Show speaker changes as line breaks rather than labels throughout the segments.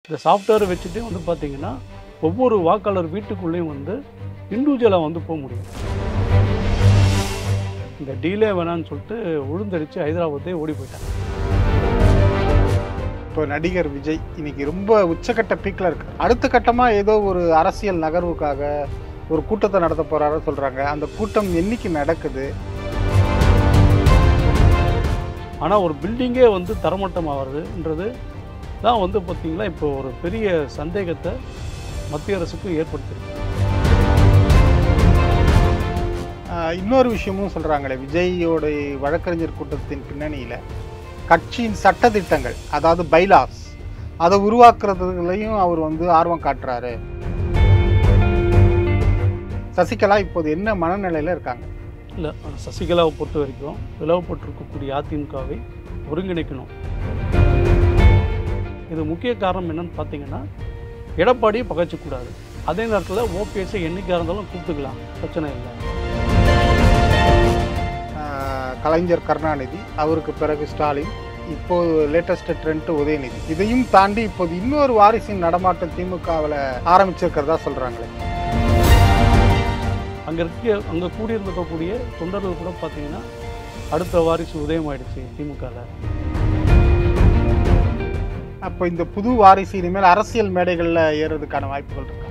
இந்த சாஃப்ட்வேரை வச்சுட்டே வந்து பார்த்தீங்கன்னா ஒவ்வொரு வாக்காளர் வீட்டுக்குள்ளேயும் வந்து இண்டிவிஜுவலாக வந்து போக முடியும் இந்த டீலே வேணான்னு சொல்லிட்டு உழுந்தடிச்சு ஹைதராபாத்தே ஓடி போயிட்டாங்க
இப்போ நடிகர் விஜய் இன்னைக்கு ரொம்ப உச்சக்கட்ட பீக்கில் இருக்கு அடுத்த கட்டமாக ஏதோ ஒரு அரசியல் நகர்வுக்காக ஒரு கூட்டத்தை நடத்த போறாரு சொல்றாங்க அந்த கூட்டம் என்னைக்கு நடக்குது
ஆனால் ஒரு பில்டிங்கே வந்து தரமட்டம் ஆகிறதுன்றது தான் வந்து பார்த்திங்கன்னா இப்போ ஒரு பெரிய சந்தேகத்தை மத்திய அரசுக்கு ஏற்படுத்தியிருக்கு
ஆஹ் இன்னொரு விஷயமும் சொல்றாங்களே விஜயோட வழக்கறிஞர் கூட்டத்தின் பின்னணியில கட்சியின் சட்டதிட்டங்கள் அதாவது பைலாஸ் அதை உருவாக்குறதுலையும் அவர் வந்து ஆர்வம் காட்டுறாரு சசிகலா இப்போது என்ன மனநிலையில இருக்காங்க
இல்லை சசிகலாவை பொறுத்த வரைக்கும் பிளவுபட்டிருக்கக்கூடிய அதிமுகவை ஒருங்கிணைக்கணும் இது முக்கிய காரணம் என்னன்னு பார்த்தீங்கன்னா எடப்பாடியை பகைச்சக்கூடாது அதே நேரத்தில் ஓபிஎஸ்ஸை என்னைக்காக இருந்தாலும் கூப்பிட்டுக்கலாம் பிரச்சனை இல்லை
ஆஹ் கலைஞர் கருணாநிதி அவருக்கு பிறகு ஸ்டாலின் இப்போ லேட்டஸ்ட் ட்ரெண்ட் உதயநிதி இதையும் தாண்டி இப்போது இன்னொரு வாரிசின் நடமாட்டம் திமுகவில் ஆரம்பிச்சிருக்கிறதா சொல்றாங்களே
அங்கே இருக்க அங்கே கூடியிருந்திருக்கக்கூடிய தொண்டர்கள் கூட பார்த்தீங்கன்னா அடுத்த வாரிசு உதயமாயிடுச்சு திமுகவில்
அப்போ இந்த புது வாரிசு இனிமேல் அரசியல் மேடைகளில் ஏறுறதுக்கான வாய்ப்புகள் இருக்கா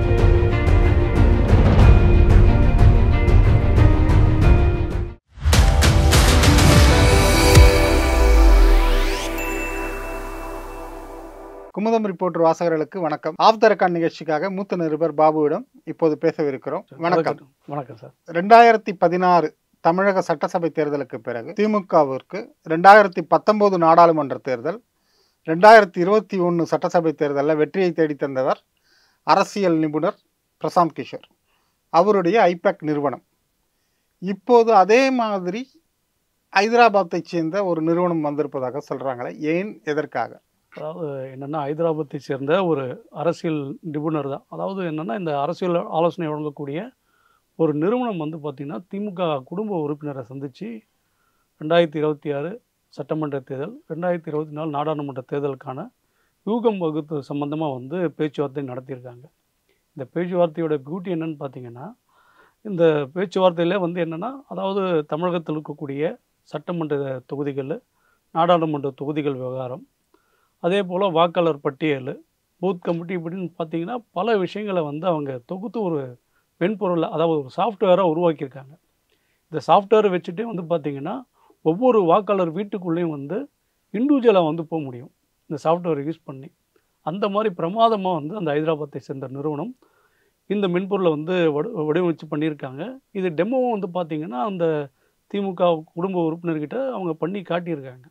குமுதம் ரிப்போர்ட்டர் வாசகர்களுக்கு வணக்கம் ஆஃப் த ரெக்கார்ட் நிகழ்ச்சிக்காக மூத்த நிருபர் பாபுவிடம் இப்போது பேசவிருக்கிறோம் வணக்கம்
வணக்கம் சார்
ரெண்டாயிரத்தி பதினாறு தமிழக சட்டசபை தேர்தலுக்கு பிறகு திமுகவிற்கு ரெண்டாயிரத்தி பத்தொன்பது நாடாளுமன்ற தேர்தல் ரெண்டாயிரத்தி இருபத்தி ஒன்று சட்டசபை தேர்தலில் வெற்றியை தேடி தந்தவர் அரசியல் நிபுணர் பிரசாந்த் கிஷோர் அவருடைய ஐபேக் நிறுவனம் இப்போது அதே மாதிரி ஹைதராபாத்தைச் சேர்ந்த ஒரு நிறுவனம் வந்திருப்பதாக சொல்கிறாங்களே ஏன் எதற்காக
அதாவது என்னென்னா ஹைதராபாத்தை சேர்ந்த ஒரு அரசியல் நிபுணர் தான் அதாவது என்னென்னா இந்த அரசியல் ஆலோசனை வழங்கக்கூடிய ஒரு நிறுவனம் வந்து பார்த்திங்கன்னா திமுக குடும்ப உறுப்பினரை சந்தித்து ரெண்டாயிரத்தி இருபத்தி ஆறு சட்டமன்ற தேர்தல் ரெண்டாயிரத்தி இருபத்தி நாலு நாடாளுமன்ற தேர்தலுக்கான யூகம் வகுப்பு சம்பந்தமாக வந்து பேச்சுவார்த்தை நடத்தியிருக்காங்க இந்த பேச்சுவார்த்தையோட பியூட்டி என்னன்னு பார்த்தீங்கன்னா இந்த பேச்சுவார்த்தையில் வந்து என்னென்னா அதாவது தமிழகத்தில் இருக்கக்கூடிய சட்டமன்ற தொகுதிகள் நாடாளுமன்ற தொகுதிகள் விவகாரம் அதே போல் வாக்காளர் பட்டியல் பூத் கமிட்டி இப்படின்னு பார்த்தீங்கன்னா பல விஷயங்களை வந்து அவங்க தொகுத்து ஒரு மென்பொருளை அதாவது ஒரு சாஃப்ட்வேராக உருவாக்கியிருக்காங்க இந்த சாஃப்ட்வேரை வச்சுட்டே வந்து பார்த்திங்கன்னா ஒவ்வொரு வாக்காளர் வீட்டுக்குள்ளேயும் வந்து இண்டிவிஜுவலாக வந்து போக முடியும் இந்த சாஃப்ட்வேரை யூஸ் பண்ணி அந்த மாதிரி பிரமாதமாக வந்து அந்த ஹைதராபாத்தை சேர்ந்த நிறுவனம் இந்த மென்பொருளை வந்து வடி வடிவமைச்சு பண்ணியிருக்காங்க இது டெமோவும் வந்து பார்த்திங்கன்னா அந்த திமுக குடும்ப உறுப்பினர்கிட்ட அவங்க பண்ணி காட்டியிருக்காங்க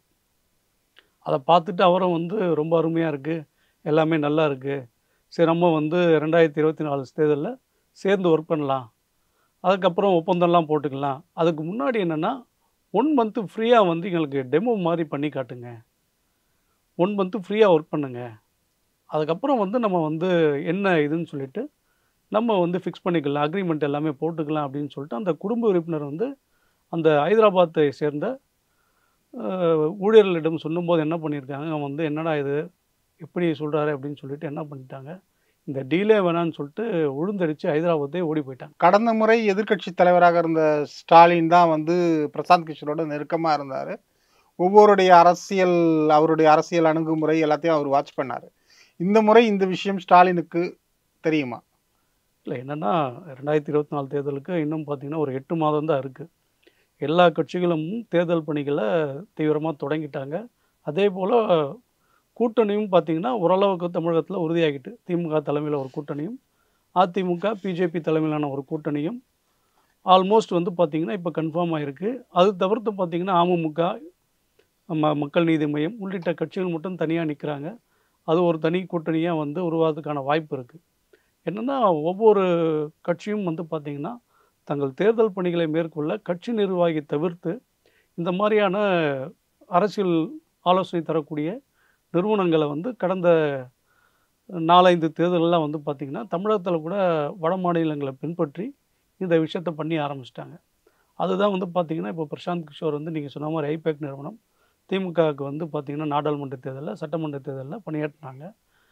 அதை பார்த்துட்டு அவரும் வந்து ரொம்ப அருமையாக இருக்குது எல்லாமே நல்லா இருக்குது சரி நம்ம வந்து ரெண்டாயிரத்தி இருபத்தி நாலு தேர்தலில் சேர்ந்து ஒர்க் பண்ணலாம் அதுக்கப்புறம் ஒப்பந்தம்லாம் போட்டுக்கலாம் அதுக்கு முன்னாடி என்னென்னா ஒன் மந்த்து ஃப்ரீயாக வந்து எங்களுக்கு டெமோ மாதிரி பண்ணி காட்டுங்க ஒன் மந்த்து ஃப்ரீயாக ஒர்க் பண்ணுங்க அதுக்கப்புறம் வந்து நம்ம வந்து என்ன இதுன்னு சொல்லிட்டு நம்ம வந்து ஃபிக்ஸ் பண்ணிக்கலாம் அக்ரிமெண்ட் எல்லாமே போட்டுக்கலாம் அப்படின்னு சொல்லிட்டு அந்த குடும்ப உறுப்பினர் வந்து அந்த ஹைதராபாத்தை சேர்ந்த அஹ், ஊழியர்களிடம் சொல்லும்போது என்ன பண்ணியிருக்காங்க அவன் வந்து என்னடா இது எப்படி சொல்கிறாரு அப்படின்னு சொல்லிட்டு என்ன பண்ணிட்டாங்க இந்த டீலே வேணான்னு சொல்லிட்டு உழுந்தடிச்சு ஹைதராபாத்தே ஓடி போயிட்டாங்க
கடந்த முறை எதிர்க்கட்சி தலைவராக இருந்த ஸ்டாலின் தான் வந்து பிரசாந்த் கிஷோரோட நெருக்கமாக இருந்தார் ஒவ்வொருடைய அரசியல் அவருடைய அரசியல் அணுகுமுறை எல்லாத்தையும் அவர் வாட்ச் பண்ணார் இந்த முறை இந்த விஷயம் ஸ்டாலினுக்கு தெரியுமா
இல்லை என்னென்னா ரெண்டாயிரத்தி இருபத்தி நாலு தேர்தலுக்கு இன்னும் பார்த்தீங்கன்னா ஒரு எட்டு மாதம் தான் இருக்குது எல்லா கட்சிகளும் தேர்தல் பணிகளை தீவிரமாக தொடங்கிட்டாங்க அதே போல் கூட்டணியும் பார்த்தீங்கன்னா ஓரளவுக்கு தமிழகத்தில் உறுதியாகிட்டு திமுக தலைமையில் ஒரு கூட்டணியும் அதிமுக பிஜேபி தலைமையிலான ஒரு கூட்டணியும் ஆல்மோஸ்ட் வந்து பார்த்திங்கன்னா இப்போ கன்ஃபார்ம் ஆகிருக்கு அது தவிர்த்து பார்த்திங்கன்னா அமமுக ம மக்கள் நீதி மையம் உள்ளிட்ட கட்சிகள் மட்டும் தனியாக நிற்கிறாங்க அது ஒரு தனி கூட்டணியாக வந்து உருவாகிறதுக்கான வாய்ப்பு இருக்குது என்னென்னா ஒவ்வொரு கட்சியும் வந்து பார்த்திங்கன்னா தங்கள் தேர்தல் பணிகளை மேற்கொள்ள கட்சி நிர்வாகி தவிர்த்து இந்த மாதிரியான அரசியல் ஆலோசனை தரக்கூடிய நிறுவனங்களை வந்து கடந்த நாலஞ்சு தேர்தலெல்லாம் வந்து பார்த்திங்கன்னா தமிழகத்தில் கூட வட மாநிலங்களை பின்பற்றி இந்த விஷயத்தை பண்ணி ஆரம்பிச்சிட்டாங்க அதுதான் வந்து பார்த்திங்கன்னா இப்போ பிரசாந்த் கிஷோர் வந்து நீங்கள் சொன்ன மாதிரி ஐபேக் நிறுவனம் திமுகவுக்கு வந்து பார்த்திங்கன்னா நாடாளுமன்ற தேர்தலில் சட்டமன்ற தேர்தலில் பணியாற்றினாங்க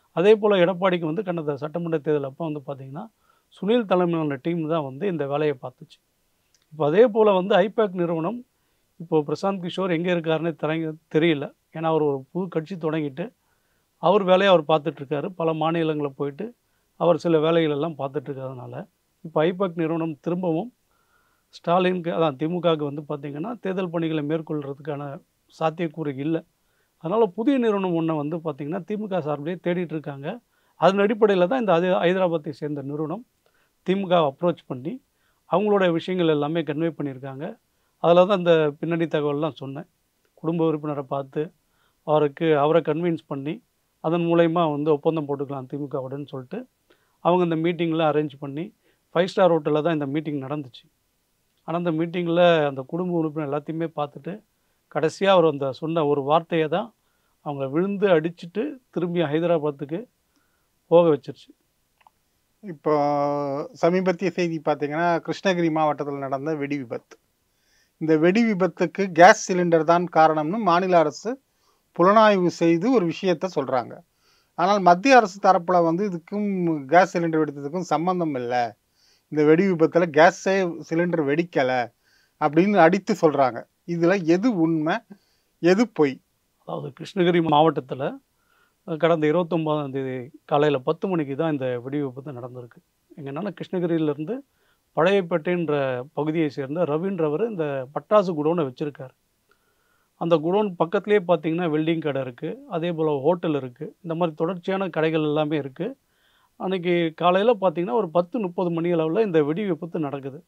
அதே போல் எடப்பாடிக்கு வந்து கடந்த சட்டமன்ற தேர்தல் அப்போ வந்து பார்த்திங்கன்னா சுனில் தலைமையிலான டீம் தான் வந்து இந்த வேலையை பார்த்துச்சு இப்போ அதே போல் வந்து ஐபேக் நிறுவனம் இப்போது பிரசாந்த் கிஷோர் எங்கே இருக்காருன்னு தெரிய தெரியல ஏன்னா அவர் ஒரு புது கட்சி தொடங்கிட்டு அவர் வேலையை அவர் பார்த்துட்ருக்காரு பல மாநிலங்களில் போயிட்டு அவர் சில வேலைகள் எல்லாம் பார்த்துட்ருக்கறதுனால இப்போ ஐபேக் நிறுவனம் திரும்பவும் ஸ்டாலினுக்கு அதான் திமுகவுக்கு வந்து பார்த்திங்கன்னா தேர்தல் பணிகளை மேற்கொள்கிறதுக்கான சாத்தியக்கூறு இல்லை அதனால் புதிய நிறுவனம் ஒன்றை வந்து பார்த்திங்கன்னா திமுக சார்பிலே தேடிட்டு இருக்காங்க அதன் அடிப்படையில் தான் இந்த அது ஹைதராபாத்தை சேர்ந்த நிறுவனம் திமுக அப்ரோச் பண்ணி அவங்களோட விஷயங்கள் எல்லாமே கன்வே பண்ணியிருக்காங்க அதில் தான் இந்த பின்னணி தகவல்லாம் சொன்னேன் குடும்ப உறுப்பினரை பார்த்து அவருக்கு அவரை கன்வின்ஸ் பண்ணி அதன் மூலயமா வந்து ஒப்பந்தம் போட்டுக்கலாம் திமுகவுடன் சொல்லிட்டு அவங்க இந்த மீட்டிங்கில் அரேஞ்ச் பண்ணி ஃபைவ் ஸ்டார் ஹோட்டலில் தான் இந்த மீட்டிங் நடந்துச்சு ஆனால் அந்த மீட்டிங்கில் அந்த குடும்ப உறுப்பினர் எல்லாத்தையுமே பார்த்துட்டு கடைசியாக அவர் அந்த சொன்ன ஒரு வார்த்தையை தான் அவங்க விழுந்து அடிச்சுட்டு திரும்பி ஹைதராபாத்துக்கு போக வச்சிருச்சு
இப்போ சமீபத்திய செய்தி பார்த்தீங்கன்னா கிருஷ்ணகிரி மாவட்டத்தில் நடந்த வெடி விபத்து இந்த வெடி விபத்துக்கு கேஸ் சிலிண்டர் தான் காரணம்னு மாநில அரசு புலனாய்வு செய்து ஒரு விஷயத்த சொல்கிறாங்க ஆனால் மத்திய அரசு தரப்பில் வந்து இதுக்கும் கேஸ் சிலிண்டர் வெடித்ததுக்கும் சம்பந்தம் இல்லை இந்த வெடி விபத்தில் கேஸே சிலிண்டர் வெடிக்கலை அப்படின்னு அடித்து சொல்கிறாங்க இதில் எது உண்மை எது பொய்
அதாவது கிருஷ்ணகிரி மாவட்டத்தில் கடந்த இருபத்தொம்போதாம் தேதி காலையில் பத்து மணிக்கு தான் இந்த வெடி விபத்து நடந்திருக்கு எங்கன்னா கிருஷ்ணகிரியிலேருந்து பழையப்பேட்டைன்ற பகுதியை சேர்ந்த ரவின்றவர் இந்த பட்டாசு குடோனை வச்சுருக்காரு அந்த குடோன் பக்கத்துலேயே பார்த்தீங்கன்னா வெல்டிங் கடை இருக்குது அதே போல் ஹோட்டல் இருக்குது இந்த மாதிரி தொடர்ச்சியான கடைகள் எல்லாமே இருக்குது அன்றைக்கி காலையில் பார்த்தீங்கன்னா ஒரு பத்து முப்பது மணி அளவில் இந்த வெடி விபத்து நடக்குது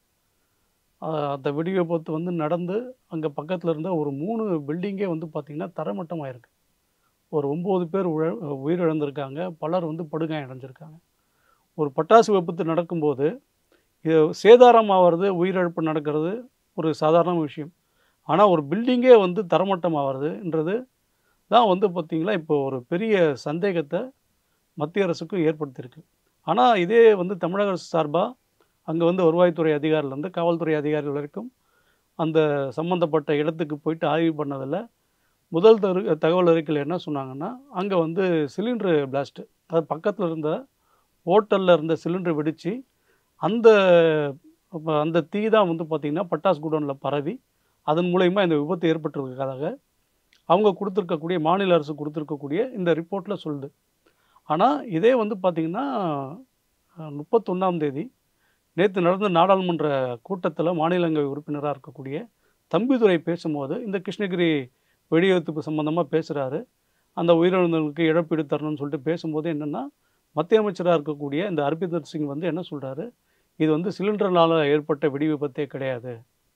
ஆஹ் அந்த வெடி விபத்து வந்து நடந்து அங்கே பக்கத்தில் இருந்த ஒரு மூணு பில்டிங்கே வந்து பார்த்திங்கன்னா தரமட்டமாயிருக்கு ஒரு ஒம்பது பேர் உழ உயிரிழந்திருக்காங்க பலர் வந்து படுகாயம் அடைஞ்சிருக்காங்க ஒரு பட்டாசு விபத்து நடக்கும்போது இது சேதாரம் ஆகிறது உயிரிழப்பு நடக்கிறது ஒரு சாதாரண விஷயம் ஆனால் ஒரு பில்டிங்கே வந்து தரமட்டம் ஆகிறதுன்றது தான் வந்து பார்த்திங்களா இப்போ ஒரு பெரிய சந்தேகத்தை மத்திய அரசுக்கும் ஏற்படுத்தியிருக்கு ஆனால் இதே வந்து தமிழக அரசு சார்பாக அங்கே வந்து வருவாய்த்துறை அதிகாரிலேருந்து காவல்துறை அதிகாரிகள் வரைக்கும் அந்த சம்மந்தப்பட்ட இடத்துக்கு போயிட்டு ஆய்வு பண்ணதில் முதல் தரு தகவல் அறிக்கையில் என்ன சொன்னாங்கன்னா அங்கே வந்து சிலிண்டரு பிளாஸ்ட்டு அது பக்கத்தில் இருந்த ஹோட்டலில் இருந்த சிலிண்டர் வெடித்து அந்த அப்ப அந்த தீ தான் வந்து பார்த்திங்கன்னா பட்டாசு குடோனில் பரவி அதன் மூலயமா இந்த விபத்து ஏற்பட்டிருக்கிறதாக அவங்க கொடுத்துருக்கக்கூடிய மாநில அரசு கொடுத்துருக்கக்கூடிய இந்த ரிப்போர்ட்டில் சொல்லுது ஆனால் இதே வந்து பார்த்திங்கன்னா முப்பத்தொன்னாம் தேதி நேற்று நடந்த நாடாளுமன்ற கூட்டத்தில் மாநிலங்களவை உறுப்பினராக இருக்கக்கூடிய தம்பிதுரை பேசும்போது இந்த கிருஷ்ணகிரி வெடிவிபத்து சம்மந்தமாக பேசுகிறாரு அந்த உயிரிழந்தவர்களுக்கு இழப்பீடு தரணும்னு சொல்லிட்டு பேசும்போது என்னென்னா மத்திய அமைச்சராக இருக்கக்கூடிய இந்த ஹர்பிந்தர் சிங் வந்து என்ன சொல்கிறாரு இது வந்து சிலிண்டர்னால் ஏற்பட்ட வெடி விபத்தே கிடையாது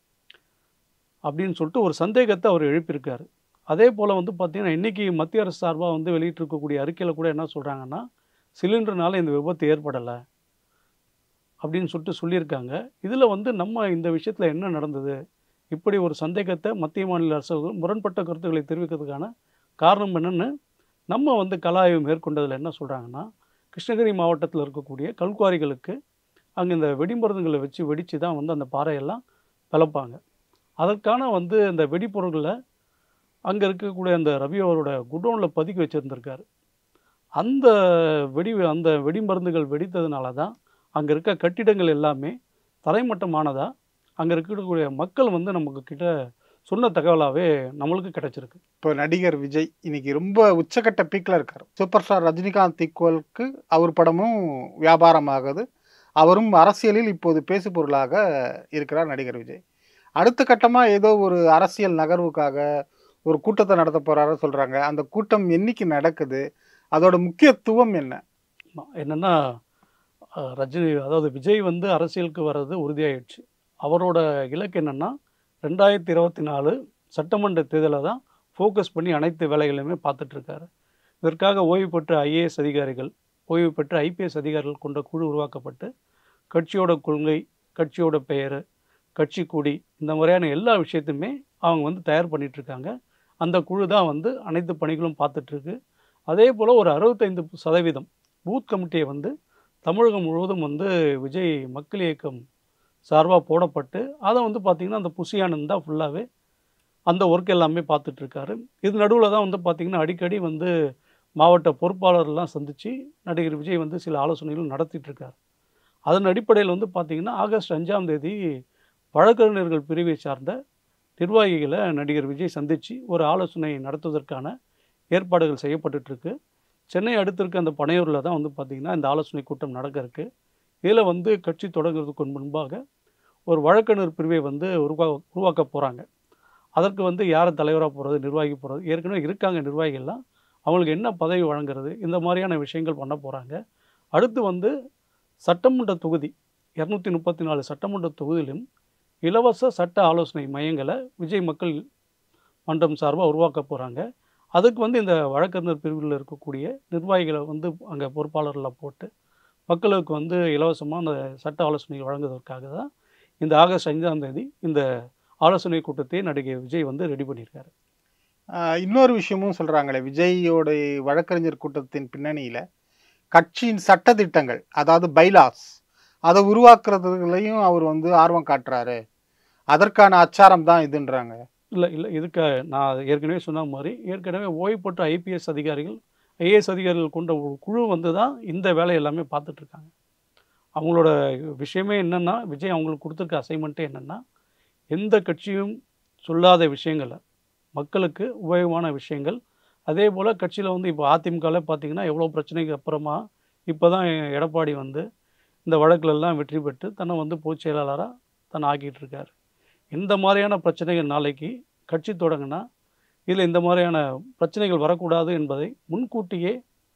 அப்படின்னு சொல்லிட்டு ஒரு சந்தேகத்தை அவர் எழுப்பியிருக்காரு அதே போல் வந்து பார்த்திங்கன்னா இன்றைக்கி மத்திய அரசு சார்பாக வந்து வெளியிட்டிருக்கக்கூடிய அறிக்கையில் கூட என்ன சொல்கிறாங்கன்னா சிலிண்டர்னால இந்த விபத்து ஏற்படலை அப்படின்னு சொல்லிட்டு சொல்லியிருக்காங்க இதில் வந்து நம்ம இந்த விஷயத்தில் என்ன நடந்தது இப்படி ஒரு சந்தேகத்தை மத்திய மாநில அரசு முரண்பட்ட கருத்துக்களை தெரிவிக்கிறதுக்கான காரணம் என்னென்னு நம்ம வந்து கலாய்வு மேற்கொண்டதில் என்ன சொல்கிறாங்கன்னா கிருஷ்ணகிரி மாவட்டத்தில் இருக்கக்கூடிய கல்குவாரிகளுக்கு அங்கே இந்த வெடிமருந்துகளை வச்சு வெடித்து தான் வந்து அந்த பாறையெல்லாம் பிளப்பாங்க அதற்கான வந்து இந்த வெடிப்பொருட்களை அங்கே இருக்கக்கூடிய அந்த ரவி அவரோட குடோனில் பதுக்கி வச்சுருந்துருக்காரு அந்த வெடி அந்த வெடிமருந்துகள் வெடித்ததுனால தான் அங்கே இருக்க கட்டிடங்கள் எல்லாமே தரைமட்டமானதாக அங்கே இருக்கக்கூடிய மக்கள் வந்து நமக்கு கிட்ட சொன்ன தகவலாகவே நம்மளுக்கு கிடைச்சிருக்கு
இப்போ நடிகர் விஜய் இன்னைக்கு ரொம்ப உச்சக்கட்ட பீக்கில் இருக்கார் சூப்பர் ஸ்டார் ரஜினிகாந்த் ஈக்குவலுக்கு அவர் படமும் வியாபாரம் ஆகுது அவரும் அரசியலில் இப்போது பேசு பொருளாக இருக்கிறார் நடிகர் விஜய் அடுத்த கட்டமாக ஏதோ ஒரு அரசியல் நகர்வுக்காக ஒரு கூட்டத்தை நடத்த போறாரு சொல்றாங்க அந்த கூட்டம் என்னைக்கு நடக்குது அதோட முக்கியத்துவம் என்ன
என்னென்னா ரஜினி அதாவது விஜய் வந்து அரசியலுக்கு வர்றது உறுதியாயிடுச்சு அவரோட இலக்கு என்னென்னா ரெண்டாயிரத்தி இருபத்தி நாலு சட்டமன்ற தேர்தலை தான் ஃபோக்கஸ் பண்ணி அனைத்து வேலைகளையுமே பார்த்துட்ருக்காரு இதற்காக ஓய்வு பெற்ற ஐஏஎஸ் அதிகாரிகள் ஓய்வு பெற்ற ஐபிஎஸ் அதிகாரிகள் கொண்ட குழு உருவாக்கப்பட்டு கட்சியோட கொள்கை கட்சியோட பெயர் கட்சி கொடி இந்த மாதிரியான எல்லா விஷயத்தையுமே அவங்க வந்து தயார் பண்ணிகிட்ருக்காங்க அந்த குழு தான் வந்து அனைத்து பணிகளும் பார்த்துட்ருக்கு அதே போல் ஒரு அறுபத்தைந்து சதவீதம் பூத் கமிட்டியை வந்து தமிழகம் முழுவதும் வந்து விஜய் மக்கள் இயக்கம் சார்பாக போடப்பட்டு அதை வந்து பார்த்திங்கன்னா அந்த புசியானந்த் தான் ஃபுல்லாகவே அந்த ஒர்க் எல்லாமே பார்த்துட்ருக்காரு இது நடுவில் தான் வந்து பார்த்திங்கன்னா அடிக்கடி வந்து மாவட்ட பொறுப்பாளர்லாம் சந்தித்து நடிகர் விஜய் வந்து சில ஆலோசனைகள் நடத்திட்டு இருக்கார் அதன் அடிப்படையில் வந்து பார்த்திங்கன்னா ஆகஸ்ட் அஞ்சாம் தேதி வழக்கறிஞர்கள் பிரிவை சார்ந்த நிர்வாகிகளை நடிகர் விஜய் சந்தித்து ஒரு ஆலோசனை நடத்துவதற்கான ஏற்பாடுகள் செய்யப்பட்டுருக்கு சென்னை அடுத்திருக்க அந்த பனையூரில் தான் வந்து பார்த்திங்கன்னா இந்த ஆலோசனை கூட்டம் நடக்க இருக்கு இதில் வந்து கட்சி தொடங்குறதுக்கு முன்பாக ஒரு வழக்கறிஞர் பிரிவை வந்து உருவா உருவாக்க போகிறாங்க அதற்கு வந்து யார் தலைவராக போகிறது நிர்வாகி போகிறது ஏற்கனவே இருக்காங்க நிர்வாகிகள்லாம் அவங்களுக்கு என்ன பதவி வழங்குறது இந்த மாதிரியான விஷயங்கள் பண்ண போகிறாங்க அடுத்து வந்து சட்டமன்ற தொகுதி இரநூத்தி முப்பத்தி நாலு சட்டமன்ற தொகுதியிலும் இலவச சட்ட ஆலோசனை மையங்களை விஜய் மக்கள் மன்றம் சார்பாக உருவாக்க போகிறாங்க அதுக்கு வந்து இந்த வழக்கறிஞர் பிரிவில் இருக்கக்கூடிய நிர்வாகிகளை வந்து அங்கே பொறுப்பாளர்களில் போட்டு மக்களுக்கு வந்து இலவசமாக அந்த சட்ட ஆலோசனை வழங்குவதற்காக தான் இந்த ஆகஸ்ட் ஐந்தாம் தேதி இந்த ஆலோசனை கூட்டத்தை நடிகை விஜய் வந்து ரெடி பண்ணியிருக்காரு
ஆஹ் இன்னொரு விஷயமும் சொல்றாங்களே விஜயோட வழக்கறிஞர் கூட்டத்தின் பின்னணியில கட்சியின் சட்ட திட்டங்கள் அதாவது பைலாஸ் அதை உருவாக்குறதுலையும் அவர் வந்து ஆர்வம் காட்டுறாரு அதற்கான அச்சாரம் தான் இதுன்றாங்க
இல்லை இல்லை இதுக்கு நான் ஏற்கனவே சொன்ன மாதிரி ஏற்கனவே ஓய்வு பெற்ற ஐபிஎஸ் அதிகாரிகள் ஐஏஎஸ் அதிகாரிகள் கொண்ட ஒரு குழு வந்து தான் இந்த வேலை எல்லாமே பார்த்துட்ருக்காங்க அவங்களோட விஷயமே என்னென்னா விஜய் அவங்களுக்கு கொடுத்துருக்க அசைன்மெண்ட்டே என்னென்னா எந்த கட்சியும் சொல்லாத விஷயங்களை மக்களுக்கு உபயோகமான விஷயங்கள் அதே போல் கட்சியில் வந்து இப்போ அதிமுகவில் பார்த்தீங்கன்னா எவ்வளோ பிரச்சனைக்கு அப்புறமா இப்போ தான் எடப்பாடி வந்து இந்த வழக்குலெல்லாம் வெற்றி பெற்று தன்னை வந்து பொதுச் செயலாளராக தன்னை ஆக்கிட்டு இருக்காரு இந்த மாதிரியான பிரச்சனைகள் நாளைக்கு கட்சி தொடங்கினா இதில் இந்த மாதிரியான பிரச்சனைகள் வரக்கூடாது என்பதை முன்கூட்டியே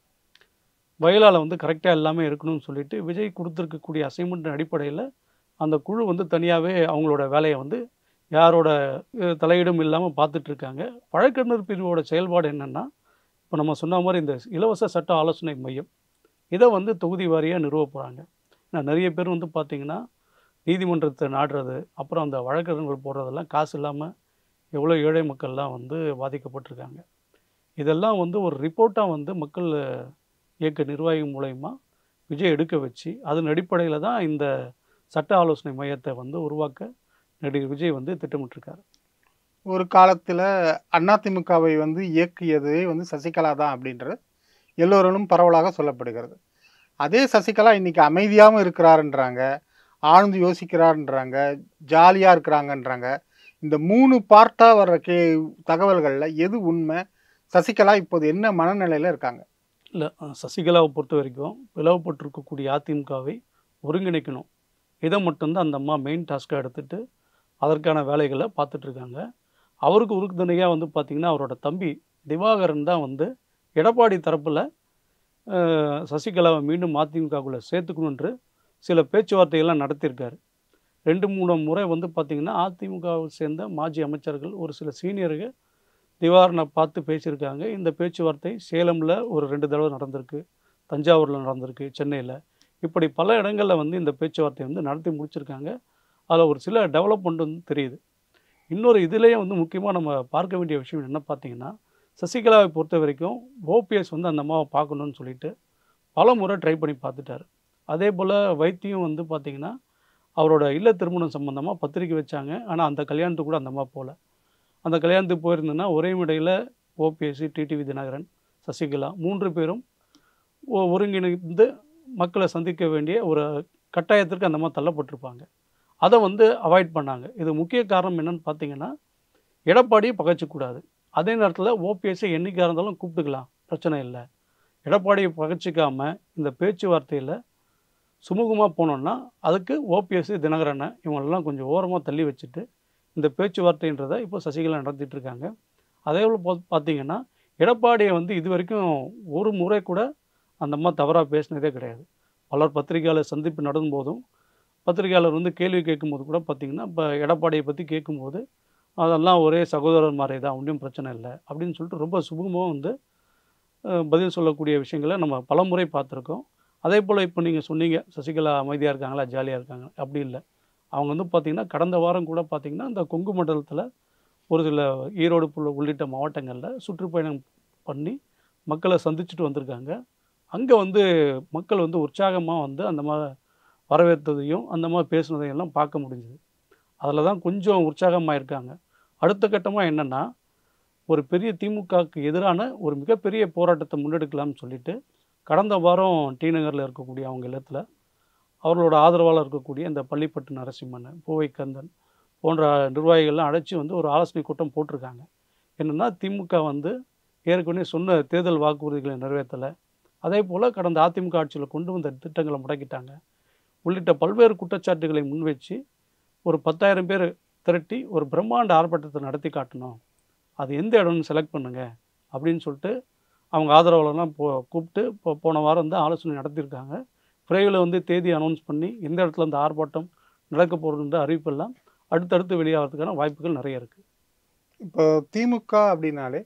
வயலால் வந்து கரெக்டாக எல்லாமே இருக்கணும்னு சொல்லிட்டு விஜய் கொடுத்துருக்கக்கூடிய அசைன்மெண்ட் அடிப்படையில் அந்த குழு வந்து தனியாகவே அவங்களோட வேலையை வந்து யாரோட அஹ், தலையீடும் இல்லாமல் பார்த்துட்டு இருக்காங்க வழக்கறிஞர் பிரிவோட செயல்பாடு என்னென்னா இப்போ நம்ம சொன்ன மாதிரி இந்த இலவச சட்ட ஆலோசனை மையம் இதை வந்து தொகுதி வாரியாக நிறுவ போகிறாங்க ஏன்னா நிறைய பேர் வந்து பார்த்திங்கன்னா நீதிமன்றத்தை நாடுறது அப்புறம் அந்த வழக்கறிஞர்கள் போடுறதெல்லாம் காசு இல்லாமல் எவ்வளோ ஏழை மக்கள்லாம் வந்து பாதிக்கப்பட்டிருக்காங்க இதெல்லாம் வந்து ஒரு ரிப்போர்ட்டாக வந்து மக்கள் இயக்க நிர்வாகி மூலயமா விஜய் எடுக்க வச்சு அதன் அடிப்படையில் தான் இந்த சட்ட ஆலோசனை மையத்தை வந்து உருவாக்க நடிகர் விஜய் வந்து திட்டமிட்டிருக்காரு
ஒரு காலத்துல அதிமுகவை வந்து இயக்கியதே வந்து சசிகலா தான் அப்படின்றது எல்லோரும் பரவலாக சொல்லப்படுகிறது அதே சசிகலா இன்னைக்கு அமைதியாகவும் இருக்கிறாருன்றாங்க ஆழ்ந்து யோசிக்கிறாருன்றாங்க ஜாலியாக இருக்கிறாங்கன்றாங்க இந்த மூணு பார்ட்டாக வர்ற கே தகவல்களில் எது உண்மை சசிகலா இப்போது என்ன மனநிலையில் இருக்காங்க
இல்லை சசிகலாவை பொறுத்த வரைக்கும் பிளவுபட்டிருக்கக்கூடிய அதிமுகவை ஒருங்கிணைக்கணும் இதை மட்டும்தான் அந்த அம்மா மெயின் டாஸ்க்காக எடுத்துட்டு அதற்கான வேலைகளை பார்த்துட்ருக்காங்க அவருக்கு உறுதுணையாக வந்து பார்த்திங்கன்னா அவரோட தம்பி திவாகரன் தான் வந்து எடப்பாடி தரப்பில் சசிகலாவை மீண்டும் அதிமுகக்குள்ளே சேர்த்துக்கணுன்று சில பேச்சுவார்த்தைகள்லாம் நடத்தியிருக்காரு ரெண்டு மூணு முறை வந்து பார்த்திங்கன்னா அதிமுகவை சேர்ந்த மாஜி அமைச்சர்கள் ஒரு சில சீனியர்கள் திவாரனை பார்த்து பேசியிருக்காங்க இந்த பேச்சுவார்த்தை சேலமில் ஒரு ரெண்டு தடவை நடந்திருக்கு தஞ்சாவூரில் நடந்திருக்கு சென்னையில் இப்படி பல இடங்களில் வந்து இந்த பேச்சுவார்த்தை வந்து நடத்தி முடிச்சிருக்காங்க அதில் ஒரு சில டெவலப்மெண்ட் வந்து தெரியுது இன்னொரு இதுலேயே வந்து முக்கியமாக நம்ம பார்க்க வேண்டிய விஷயம் என்ன பார்த்தீங்கன்னா சசிகலாவை பொறுத்த வரைக்கும் ஓபிஎஸ் வந்து அந்த அம்மாவை பார்க்கணுன்னு சொல்லிட்டு பல முறை ட்ரை பண்ணி பார்த்துட்டாரு அதே போல் வைத்தியம் வந்து பார்த்திங்கன்னா அவரோட இல்ல திருமணம் சம்மந்தமாக பத்திரிக்கை வச்சாங்க ஆனால் அந்த கல்யாணத்துக்கு கூட அந்த அம்மா போகல அந்த கல்யாணத்துக்கு போயிருந்தேன்னா ஒரே மேடையில் ஓபிஎஸ்சி டிடிவி தினகரன் சசிகலா மூன்று பேரும் ஒ- ஒருங்கிணைந்து மக்களை சந்திக்க வேண்டிய ஒரு கட்டாயத்திற்கு அந்த மாதிரி தள்ளப்பட்டிருப்பாங்க அதை வந்து அவாய்ட் பண்ணாங்க இது முக்கிய காரணம் என்னன்னு பார்த்தீங்கன்னா எடப்பாடியை பகைச்சிக்கூடாது அதே நேரத்தில் ஓபிஎஸ்ஸை என்னைக்காக இருந்தாலும் கூப்பிட்டுக்கலாம் பிரச்சனை இல்லை எடப்பாடியை பகைச்சிக்காம இந்த பேச்சுவார்த்தையில் சுமூகமாக போனோம்னா அதுக்கு ஓபிஎஸ் தினகரனை இவங்களெல்லாம் கொஞ்சம் ஓரமாக தள்ளி வச்சுட்டு இந்த பேச்சுவார்த்தைன்றதை இப்போ சசிகலா நடத்திட்டு இருக்காங்க அதே போல் பா- பார்த்தீங்கன்னா எடப்பாடியை வந்து இது வரைக்கும் ஒரு முறை கூட அந்த அம்மா தவறாக பேசினதே கிடையாது பலர் பத்திரிகையாளர் சந்திப்பு நடந்தும்போதும் பத்திரிகையாளர் வந்து கேள்வி கேட்கும்போது கூட பார்த்தீங்கன்னா இப்போ எடப்பாடியை பற்றி கேட்கும்போது அதெல்லாம் ஒரே சகோதரர் மாதிரி தான் ஒன்றும் பிரச்சனை இல்லை அப்படின்னு சொல்லிட்டு ரொம்ப சுமூகமாக வந்து அஹ், பதில் சொல்லக்கூடிய விஷயங்களை நம்ம பலமுறை பார்த்துருக்கோம் அதே போல் இப்போ நீங்கள் சொன்னீங்க சசிகலா அமைதியாக இருக்காங்களா ஜாலியாக இருக்காங்க அப்படி இல்லை அவங்க வந்து பார்த்திங்கன்னா கடந்த வாரம் கூட பார்த்திங்கன்னா இந்த கொங்கு மண்டலத்தில் ஒரு சில ஈரோடு புள்ள- உள்ளிட்ட மாவட்டங்களில் சுற்றுப்பயணம் பண்ணி மக்களை சந்திச்சுட்டு வந்திருக்காங்க அங்கே வந்து மக்கள் வந்து உற்சாகமாக வந்து அந்த மாதிரி வரவேற்றதையும் அந்த மாதிரி பேசுனதையும் எல்லாம் பார்க்க முடிஞ்சுது அதில் தான் கொஞ்சம் உற்சாகமாக இருக்காங்க அடுத்த கட்டமாக என்னென்னா ஒரு பெரிய திமுகவுக்கு எதிரான ஒரு மிகப்பெரிய போராட்டத்தை முன்னெடுக்கலாம்னு சொல்லிட்டு கடந்த வாரம் டி நகரில் இருக்கக்கூடிய அவங்க இல்லத்தில் அவர்களோட ஆதரவாளர் இருக்கக்கூடிய இந்த பள்ளிப்பட்டு நரசிம்மன் பூவை கந்தன் போன்ற நிர்வாகிகள்லாம் அழைச்சி வந்து ஒரு ஆலோசனை கூட்டம் போட்டிருக்காங்க என்னென்னா திமுக வந்து ஏற்கனவே சொன்ன தேர்தல் வாக்குறுதிகளை நிறைவேற்றலை அதே போல் கடந்த அதிமுக ஆட்சியில் கொண்டு வந்த திட்டங்களை முடக்கிட்டாங்க உள்ளிட்ட பல்வேறு குற்றச்சாட்டுகளை முன்வச்சு ஒரு பத்தாயிரம் பேர் திரட்டி ஒரு பிரம்மாண்ட ஆர்ப்பாட்டத்தை நடத்தி காட்டணும் அது எந்த இடம்னு செலக்ட் பண்ணுங்க அப்படின்னு சொல்லிட்டு அவங்க ஆதரவாளர்லாம் போ கூப்பிட்டு இப்போ போன வாரம் வந்து ஆலோசனை நடத்தியிருக்காங்க விரைவில் வந்து தேதி அனௌன்ஸ் பண்ணி எந்த இடத்துல இந்த ஆர்ப்பாட்டம் நடக்க போகிறதுன்ற அறிவிப்பெல்லாம் அடுத்தடுத்து வெளியாகிறதுக்கான வாய்ப்புகள் நிறைய இருக்குது
இப்போ திமுக அப்படின்னாலே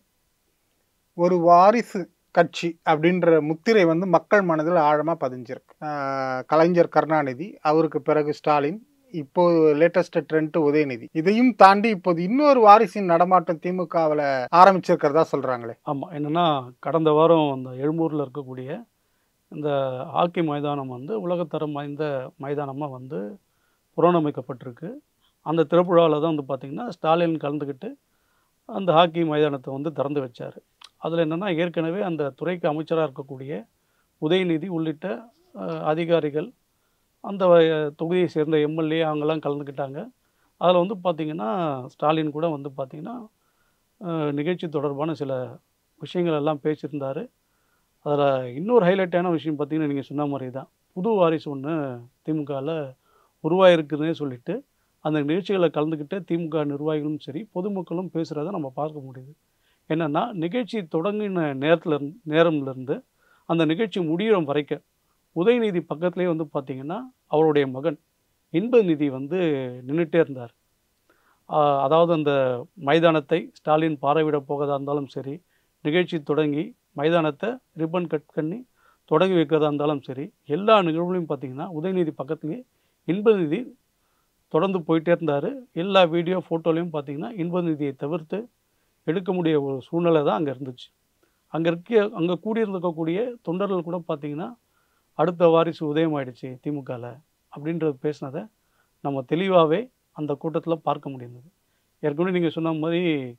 ஒரு வாரிசு கட்சி அப்படின்ற முத்திரை வந்து மக்கள் மனதில் ஆழமாக பதிஞ்சிருக்கு ஆஹ் கலைஞர் கருணாநிதி அவருக்கு பிறகு ஸ்டாலின் இப்போ லேட்டஸ்ட் ட்ரெண்ட் உதயநிதி இதையும் தாண்டி இப்போது இன்னொரு வாரிசின் நடமாட்டம் திமுகவில் ஆரம்பிச்சிருக்கிறதா சொல்றாங்களே
ஆமாம் என்னென்னா கடந்த வாரம் அந்த எழும்பூரில் இருக்கக்கூடிய இந்த ஹாக்கி மைதானம் வந்து உலகத்தரம் வாய்ந்த மைதானமாக வந்து புறணமைக்கப்பட்டிருக்கு அந்த திறப்புழாவில் தான் வந்து பார்த்திங்கன்னா ஸ்டாலின் கலந்துக்கிட்டு அந்த ஹாக்கி மைதானத்தை வந்து திறந்து வச்சார் அதில் என்னென்னா ஏற்கனவே அந்த துறைக்கு அமைச்சராக இருக்கக்கூடிய உதயநிதி உள்ளிட்ட அஹ், அதிகாரிகள் அந்த வ- தொகுதியை சேர்ந்த எம்எல்ஏ அவங்கெல்லாம் கலந்துக்கிட்டாங்க அதில் வந்து பார்த்திங்கன்னா ஸ்டாலின் கூட வந்து பார்த்திங்கன்னா அஹ், நிகழ்ச்சி தொடர்பான சில விஷயங்கள் எல்லாம் பேசியிருந்தார் அதில் இன்னொரு ஹைலைட்டான விஷயம் பார்த்தீங்கன்னா நீங்கள் சொன்ன மாதிரி தான் புது வாரிசு ஒன்று திமுகவில் உருவாயிருக்குதுன்னே சொல்லிட்டு அந்த நிகழ்ச்சிகளை கலந்துக்கிட்ட திமுக நிர்வாகிகளும் சரி பொதுமக்களும் பேசுகிறத நம்ம பார்க்க முடியுது என்னென்னா நிகழ்ச்சி தொடங்கின நேரத்தில் இருந்து நேரம்லேருந்து அந்த நிகழ்ச்சி முடிகிற வரைக்கும் உதயநிதி பக்கத்துலேயே வந்து பார்த்திங்கன்னா அவருடைய மகன் இன்பநிதி வந்து நின்றுட்டே இருந்தார் ஆஹ் அதாவது அந்த மைதானத்தை ஸ்டாலின் பார்வையிட போகிறதா இருந்தாலும் சரி நிகழ்ச்சி தொடங்கி மைதானத்தை ரிப்பன் கட் பண்ணி தொடங்கி வைக்கிறதா இருந்தாலும் சரி எல்லா நிகழ்வுலையும் பார்த்தீங்கன்னா உதயநிதி பக்கத்துலேயே இன்பநிதி தொடர்ந்து போயிட்டே இருந்தார் எல்லா வீடியோ ஃபோட்டோலையும் பார்த்தீங்கன்னா இன்பநிதியை தவிர்த்து எடுக்க முடிய ஒரு சூழ்நிலை தான் அங்கே இருந்துச்சு அங்கே இருக்க அங்கே கூடியிருந்திருக்கக்கூடிய தொண்டர்கள் கூட பார்த்தீங்கன்னா அடுத்த வாரிசு உதயமாயிடுச்சு திமுகவில் அப்படின்றது பேசினதை நம்ம தெளிவாகவே அந்த கூட்டத்தில் பார்க்க முடிந்தது ஏற்கனவே நீங்கள் சொன்ன மாதிரி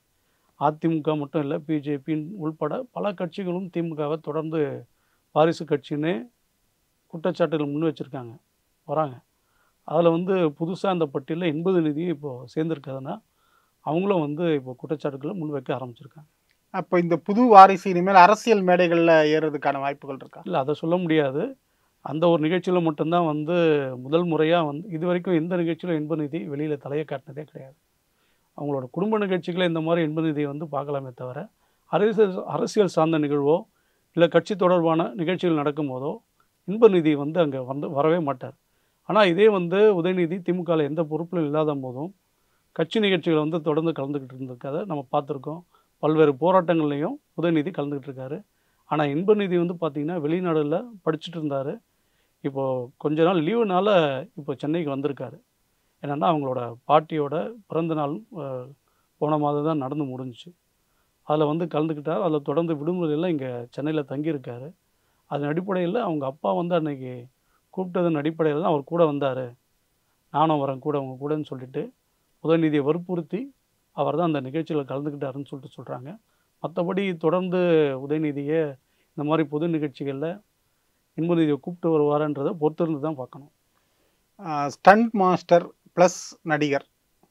அதிமுக மட்டும் இல்லை பிஜேபி உள்பட பல கட்சிகளும் திமுகவை தொடர்ந்து வாரிசு கட்சின்னு குற்றச்சாட்டுகள் முன் வச்சுருக்காங்க வராங்க அதில் வந்து புதுசாக அந்த பட்டியலில் எண்பது நிதி இப்போது சேர்ந்துருக்கிறதுனா அவங்களும் வந்து இப்போ குற்றச்சாட்டுகளை முன் வைக்க ஆரம்பிச்சிருக்காங்க
அப்போ இந்த புது வாரிசு இனிமேல் அரசியல் மேடைகளில் ஏறுறதுக்கான வாய்ப்புகள் இருக்கா
இல்லை அதை சொல்ல முடியாது அந்த ஒரு நிகழ்ச்சியில் மட்டும்தான் வந்து முதல் முறையாக வந்து இது வரைக்கும் எந்த நிகழ்ச்சியிலும் எண்பது நிதி வெளியில் தலையை காட்டினதே கிடையாது அவங்களோட குடும்ப நிகழ்ச்சிகளை இந்த மாதிரி எண்பது நிதியை வந்து பார்க்கலாமே தவிர அரசியல் அரசியல் சார்ந்த நிகழ்வோ இல்லை கட்சி தொடர்பான நிகழ்ச்சிகள் நடக்கும்போதோ இன்ப நிதி வந்து அங்கே வந்து வரவே மாட்டார் ஆனால் இதே வந்து உதயநிதி திமுகவில் எந்த பொறுப்பிலும் இல்லாத போதும் கட்சி நிகழ்ச்சிகளை வந்து தொடர்ந்து கலந்துக்கிட்டு இருந்திருக்காத நம்ம பார்த்துருக்கோம் பல்வேறு போராட்டங்கள்லையும் உதயநிதி கலந்துக்கிட்டு இருக்காரு ஆனால் இன்ப நிதி வந்து பார்த்திங்கன்னா வெளிநாடுல படிச்சுட்டு இருந்தார் இப்போது கொஞ்ச நாள் லீவுனால இப்போ சென்னைக்கு வந்திருக்காரு என்னென்னா அவங்களோட பாட்டியோட பிறந்த நாள் அஹ், போன மாதம் தான் நடந்து முடிஞ்சுச்சு அதில் வந்து கலந்துக்கிட்டார் அதில் தொடர்ந்து விடுமுறையில் இங்கே சென்னையில் தங்கியிருக்காரு அதன் அடிப்படையில் அவங்க அப்பா வந்து அன்னைக்கு கூப்பிட்டதன் அடிப்படையில் தான் அவர் கூட வந்தார் நானும் வரேன் கூட அவங்க கூடன்னு சொல்லிட்டு உதயநிதியை வற்புறுத்தி அவர் தான் அந்த நிகழ்ச்சியில் கலந்துக்கிட்டாருன்னு சொல்லிட்டு சொல்கிறாங்க மற்றபடி தொடர்ந்து உதயநிதியை இந்த மாதிரி பொது நிகழ்ச்சிகளில் இன்பநிதியை கூப்பிட்டு வருவாரன்றதை பொறுத்திருந்து தான் பார்க்கணும்
ஸ்டண்ட் மாஸ்டர் ப்ளஸ் நடிகர்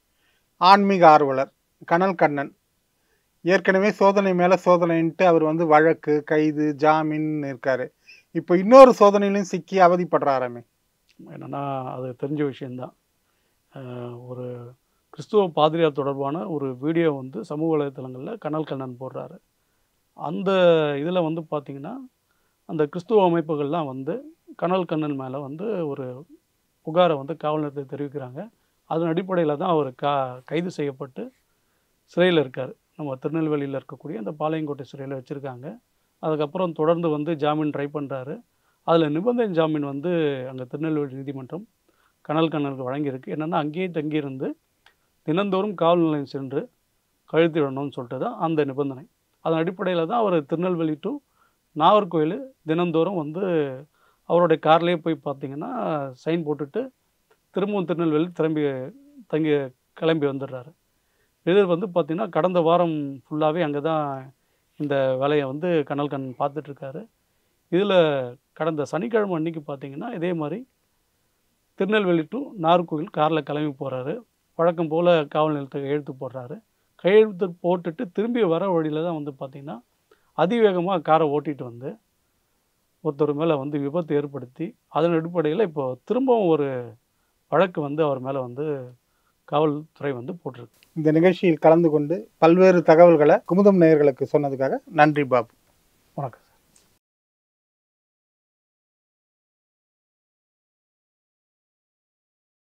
ஆன்மீக ஆர்வலர் கனல் கண்ணன் ஏற்கனவே சோதனை மேலே சோதனைன்ட்டு அவர் வந்து வழக்கு கைது ஜாமீன் இருக்காரு இப்போ இன்னொரு சோதனையிலும் சிக்கி அவதிப்படுறாராமே
என்னென்னா அது தெரிஞ்ச விஷயந்தான் அஹ் ஒரு கிறிஸ்துவ பாதிரியார் தொடர்பான ஒரு வீடியோ வந்து சமூக வலைதளங்களில் கனல் கண்ணன் போடுறாரு அந்த இதில் வந்து பார்த்திங்கன்னா அந்த கிறிஸ்துவ அமைப்புகள்லாம் வந்து கனல் கண்ணன் மேலே வந்து ஒரு புகாரை வந்து காவல் நிலையத்தில் தெரிவிக்கிறாங்க அதன் அடிப்படையில் தான் அவர் கா கைது செய்யப்பட்டு சிறையில் இருக்கார் நம்ம திருநெல்வேலியில் இருக்கக்கூடிய அந்த பாளையங்கோட்டை சிறையில் வச்சுருக்காங்க அதுக்கப்புறம் தொடர்ந்து வந்து ஜாமீன் ட்ரை பண்ணுறாரு அதில் நிபந்தனை ஜாமீன் வந்து அங்கே திருநெல்வேலி நீதிமன்றம் கனல் கண்ணனுக்கு வழங்கியிருக்கு என்னென்னா அங்கேயே தங்கியிருந்து தினந்தோறும் காவல் நிலையம் சென்று கழுத்திடணும்னு சொல்லிட்டு தான் அந்த நிபந்தனை அதன் அடிப்படையில் தான் அவர் திருநெல்வேலி டு நாகர்கோயில் தினந்தோறும் வந்து அவருடைய கார்லேயே போய் பார்த்தீங்கன்னா சைன் போட்டுட்டு திரும்பவும் திருநெல்வேலி திரும்பி தங்கி கிளம்பி வந்துடுறாரு இது வந்து பார்த்திங்கன்னா கடந்த வாரம் ஃபுல்லாகவே அங்கே தான் இந்த வேலையை வந்து கனல் கண் பார்த்துட்ருக்காரு இதில் கடந்த சனிக்கிழமை அன்னைக்கு பார்த்தீங்கன்னா இதே மாதிரி திருநெல்வேலி டு நாகர்கோவில் காரில் கிளம்பி போகிறாரு வழக்கம் போல் காவல் நிலையத்துக்கு கையெழுத்து போடுறாரு கையெழுத்து போட்டுட்டு திரும்பி வர வழியில் தான் வந்து பார்த்திங்கன்னா அதிவேகமாக காரை ஓட்டிகிட்டு வந்து ஒருத்தர் மேலே வந்து விபத்து ஏற்படுத்தி அதன் அடிப்படையில் இப்போ திரும்பவும் ஒரு வழக்கு வந்து அவர் மேலே வந்து காவல்துறை வந்து போட்டிருக்கு
இந்த நிகழ்ச்சியில் கலந்து கொண்டு பல்வேறு தகவல்களை குமுதம் நேயர்களுக்கு சொன்னதுக்காக நன்றி பாபு
வணக்கம்